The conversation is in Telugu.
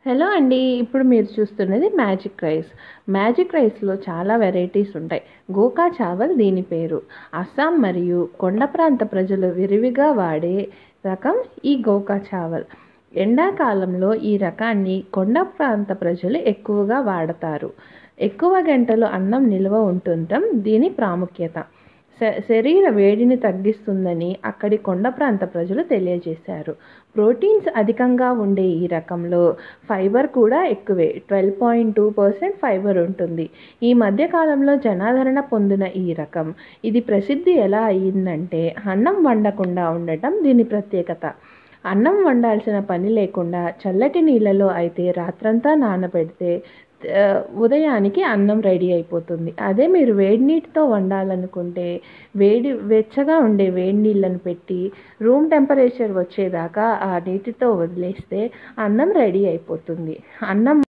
హలో అండి ఇప్పుడు మీరు చూస్తున్నది మ్యాజిక్ రైస్ మ్యాజిక్ రైస్లో చాలా వెరైటీస్ ఉంటాయి గోకా చావల్ దీని పేరు అస్సాం మరియు కొండ ప్రాంత ప్రజలు విరివిగా వాడే రకం ఈ గోకా చావల్ ఎండాకాలంలో ఈ రకాన్ని కొండ ప్రాంత ప్రజలు ఎక్కువగా వాడతారు ఎక్కువ గంటలు అన్నం నిల్వ ఉంటుండటం దీని ప్రాముఖ్యత శ శరీర వేడిని తగ్గిస్తుందని అక్కడి కొండ ప్రాంత ప్రజలు తెలియజేశారు ప్రోటీన్స్ అధికంగా ఉండే ఈ రకంలో ఫైబర్ కూడా ఎక్కువే twelve point two percent fibre ఉంటుంది ఈ మధ్యకాలంలో జనాదరణ పొందిన ఈ రకం ఇది ప్రసిద్ధి ఎలా అయ్యిందంటే అన్నం వండకుండా ఉండటం దీని ప్రత్యేకత అన్నం వండాల్సిన పని లేకుండా చల్లటి నీళ్ళలో అయితే రాత్రంతా నానబెడితే ఉదయానికి అన్నం రెడీ అయిపోతుంది అదే మీరు వేడి నీటితో వండాలనుకుంటే వేడి వెచ్చగా ఉండే వేడి నీళ్ళను పెట్టి రూమ్ టెంపరేచర్ వచ్చేదాకా ఆ నీటితో వదిలేస్తే అన్నం రెడీ అయిపోతుంది అన్నం